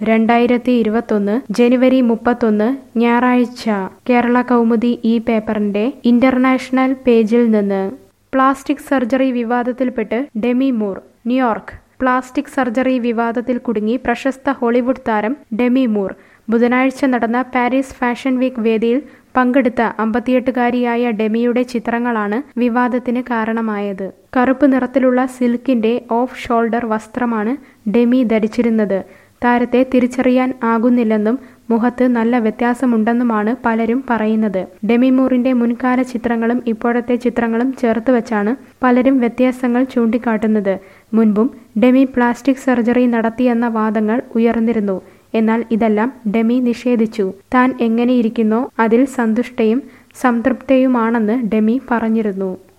രണ്ടായിരത്തി ഇരുപത്തൊന്ന് ജനുവരി മുപ്പത്തൊന്ന് ഞായറാഴ്ച കേരള കൗമുദി ഈ പേപ്പറിന്റെ ഇന്റർനാഷണൽ പേജിൽ നിന്ന് പ്ലാസ്റ്റിക് സർജറി വിവാദത്തിൽപ്പെട്ട് Demi Moore New York plastic surgery വിവാദത്തിൽ കുടുങ്ങി പ്രശസ്ത ഹോളിവുഡ് താരം ഡെമി മൂർ ബുധനാഴ്ച നടന്ന പാരീസ് ഫാഷൻ വീക്ക് വേദിയിൽ പങ്കെടുത്ത അമ്പത്തിയെട്ടുകാരിയായ ഡെമിയുടെ ചിത്രങ്ങളാണ് വിവാദത്തിന് കാരണമായത് കറുപ്പ് നിറത്തിലുള്ള സിൽക്കിന്റെ ഓഫ് ഷോൾഡർ വസ്ത്രമാണ് ഡെമി ധരിച്ചിരുന്നത് താരത്തെ തിരിച്ചറിയാൻ ആകുന്നില്ലെന്നും മുഖത്ത് നല്ല വ്യത്യാസമുണ്ടെന്നുമാണ് പലരും പറയുന്നത് ഡെമി മൂറിന്റെ മുൻകാല ചിത്രങ്ങളും ഇപ്പോഴത്തെ ചിത്രങ്ങളും ചേർത്ത് വെച്ചാണ് പലരും വ്യത്യാസങ്ങൾ ചൂണ്ടിക്കാട്ടുന്നത് മുൻപും ഡെമി പ്ലാസ്റ്റിക് സർജറി നടത്തിയെന്ന വാദങ്ങൾ ഉയർന്നിരുന്നു എന്നാൽ ഇതെല്ലാം ഡെമി നിഷേധിച്ചു താൻ എങ്ങനെയിരിക്കുന്നോ അതിൽ സന്തുഷ്ടയും സംതൃപ്തയുമാണെന്ന് ഡെമി പറഞ്ഞിരുന്നു